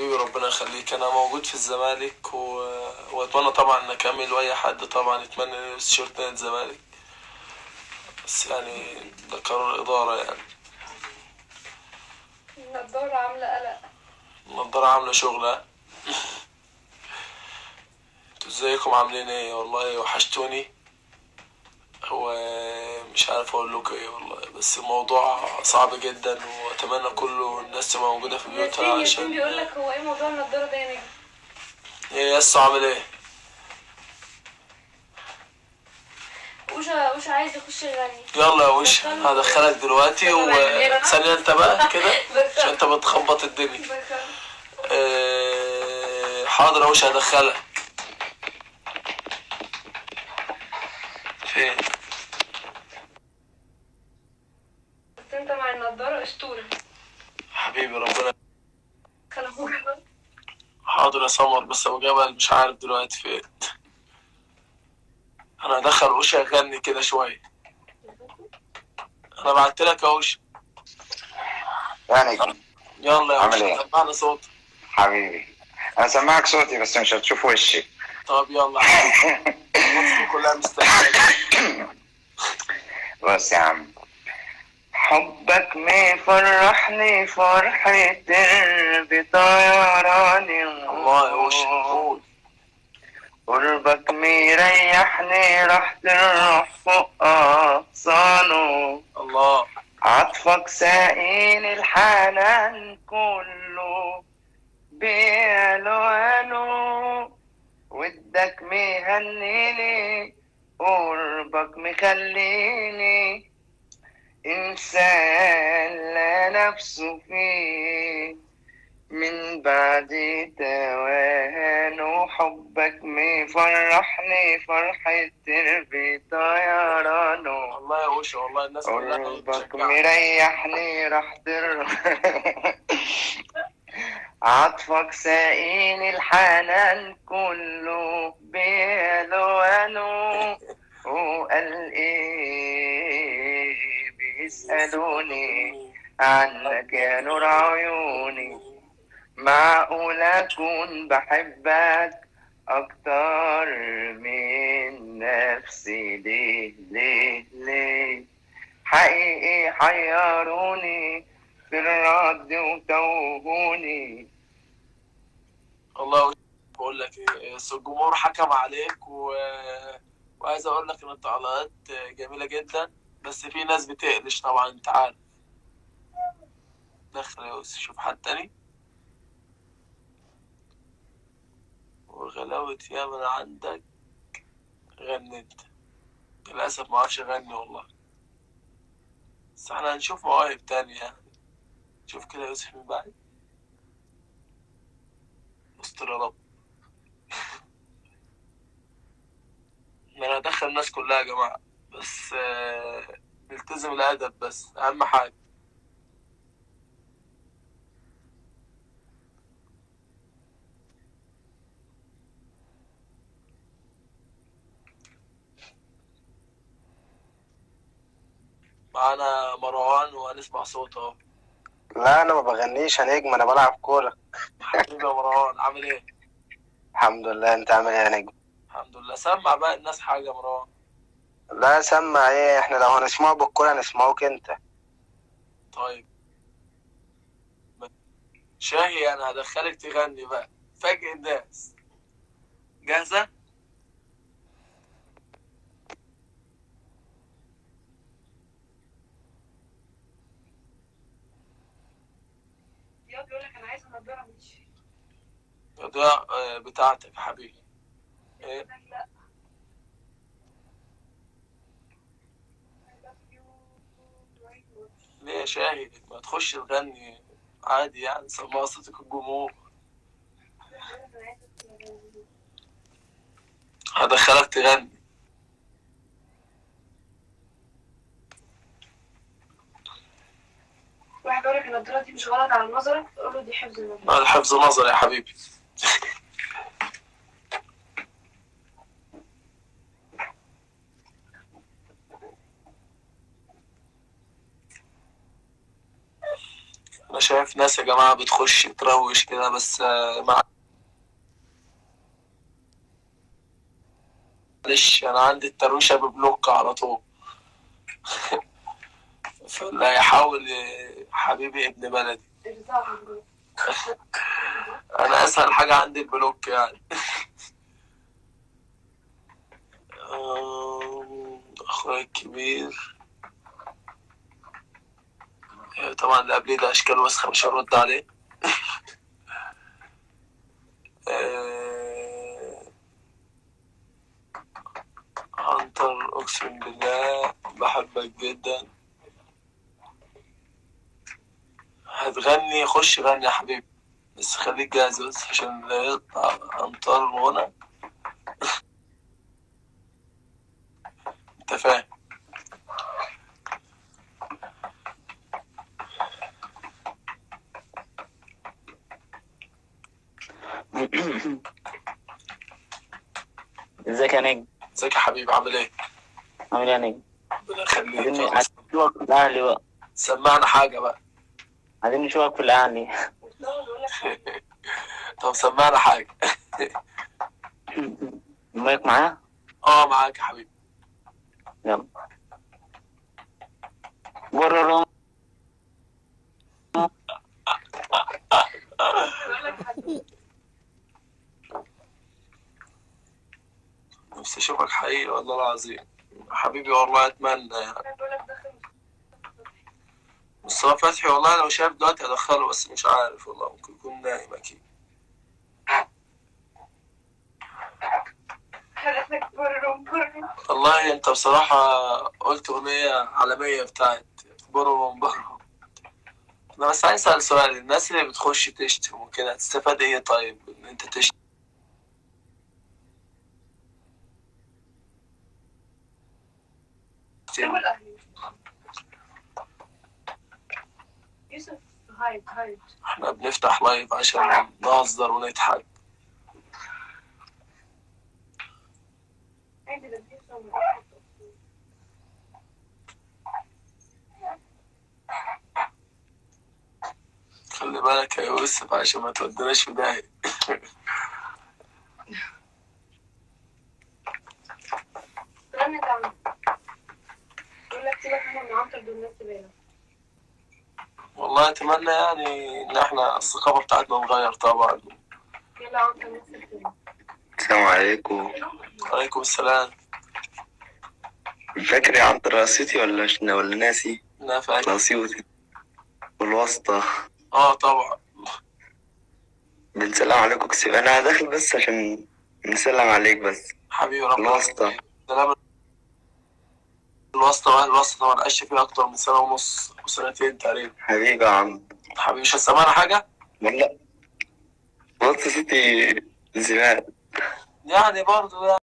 حبيبي ربنا يخليك انا موجود في الزمالك و... واتمنى طبعا ان اكمل واي حد طبعا يتمنى انه يلبس تيشيرت نادي الزمالك بس يعني ده قرار اداره يعني النضارة عاملة قلق النضاره عامله شغل ها انتوا ازيكم عاملين ايه والله وحشتوني هو مش عارف اقول لكم ايه والله بس الموضوع صعب جدا واتمنى كل الناس تبقى موجوده في بيوتها ياسين ياسين عشان بيقول لك هو ايه موضوع النضارة ده يا نجم ايه يس عامل ايه وشا وشا عايز يخش يغني يلا يا وش هدخلك دلوقتي وثانية انت بقى كده عشان انت بتخبط الدنيا آه، حاضر يا وش هدخلك فين بس انت مع النضارة اسطورة حبيبي ربنا كان ابوك حاضر يا سمر بس ابو جبل مش عارف دلوقتي فين انا هدخل وش يغني كده شوية انا بعت لك يا وش يعني يلا يا وش عامل ايه؟ سمعنا صوت حبيبي انا سامعك صوتي بس مش هتشوف وشي طب يلا حبيبي. مصر كلها مستنية بس يا عم حبك مفرحني فرحة درب طيراني الله يا وش قول قربك مريحني رحت الروح فوق أغصانه الله عطفك سائل الحنان كله بألوانه ودك مهنيني قربك مخليني إنسان لا نفسه فيه من بعد توهان حبك مفرحني فرحة دربي طيرانه والله يا وش والله الناس كلها قربك بتشجعك مريحني راح در عطفك سائل الحنان كله بألوانه وقال ايه بيسألوني عنك يا نور عيوني معقول أكون بحبك أكتر من نفسي ليه ليه ليه حقيقي حيروني في الرد وتوهوني والله يا وش بقول لك ايه بس الجمهور حكم عليك و... وعايز اقول لك ان التعليقات جميله جدا بس في ناس بتقلش طبعا انت عارف دخل يا يوسف شوف حد تاني وغلاوة يا من عندك غني انت للأسف ما اعرفش اغني والله بس احنا هنشوف مواهب تانية يعني شوف كده يوسف من بعد استر يا رب ما انا هدخل الناس كلها يا جماعة بس آه، نلتزم الأدب بس أهم حاجة معانا مروان وهنسمع صوته اهو لا انا ما بغنيش يا نجم انا بلعب كوره حبيبي يا مروان عامل ايه؟ الحمد لله انت عامل ايه يا نجم الحمد لله سمع بقى الناس حاجة يا مروان لا سمع ايه احنا لو هنسمعه بالكوره هنسمعوك انت طيب شاهي انا هدخلك تغني بقى فاجئ الناس جاهزة؟ يا بيقول لك انا عايز النضارة مش ده آه، بتاعتك يا حبيبي ايه لا ليه يا شاهي ما تخش تغني عادي يعني سمع صوتك الجمهور هدخلك تغني واحد يقول لك النضارة دي مش غلط على نظرك تقول له دي حفظ النضارة هذا حفظ نظر يا حبيبي انا شايف ناس يا جماعة بتخش تروش كده بس آه، معلش انا عندي الترويشة ببلوك على طول فلا يحاول آه، حبيبي ابن بلدي ارزاق مبروك. انا اسهل حاجة عندي البلوك يعني آم، اخويا الكبير آه، طبعا اللي قبليه ده اشكال وسخة مش هرد عليه آه، عنتر اقسم بالله بحبك جدا هتغني خش غني يا حبيبي بس خليك جاهز بس عشان لا يقطع أمطار الغنى أنت فاهم ازيك يا نجم ازيك يا حبيبي عامل ايه؟ عامل ايه يا نجم ربنا يخليك عايزين يلا. عايزين نشوفك في الاهلي بقى سمعنا حاجة بقى عايزين نشوفك في الاهلي لا بقول لك طب سمعنا حاجة المايك معايا اه معاك يا حبيبي يلا بررم بقول لك حبيبي. نفسي اشوفك حقيقي والله العظيم حبيبي والله اتمنى يعني انا بقول لك دخل مصطفى فتحي والله لو شايف دلوقتي هدخله بس مش عارف والله ممكن يكون نايم اكيد حضرتك برم برم والله انت بصراحة قلت اغنية عالمية بتاعت برو من برو انا بس عايز اسأل سؤال الناس اللي بتخش تشتم وكده هتستفاد ايه طيب ان انت تشتم سيبوا الاهلي يوسف هايد هايد احنا بنفتح لايف عشان نهزر ونضحك عادي ده بيوصل خلي بالك يا يوسف عشان ما تودناش في داهية غني تعمل بقول لك سيبك منهم من عنتر دول الناس تبالغ والله اتمنى يعني ان احنا الثقافة بتاعتنا نغير طبعا يلا عنتر الناس تبالغ السلام عليكم عليكم السلام فاكر يا عنتر راسيتي ولا شنا ولا ناسي نافع راسيوتي والواسطة اه طبعا بنسلم عليكم كتير أنا داخل بس عشان نسلم عليك بس حبيبي ربنا الواسطة سلام الواسطة الواسطة ما نعيش فيها أكتر من سنة ونص أو سنتين تقريبا حبيبي يا عم حبيبي مش هتسمعنا حاجة؟ والله وسط ستي زمان يعني برضه يعني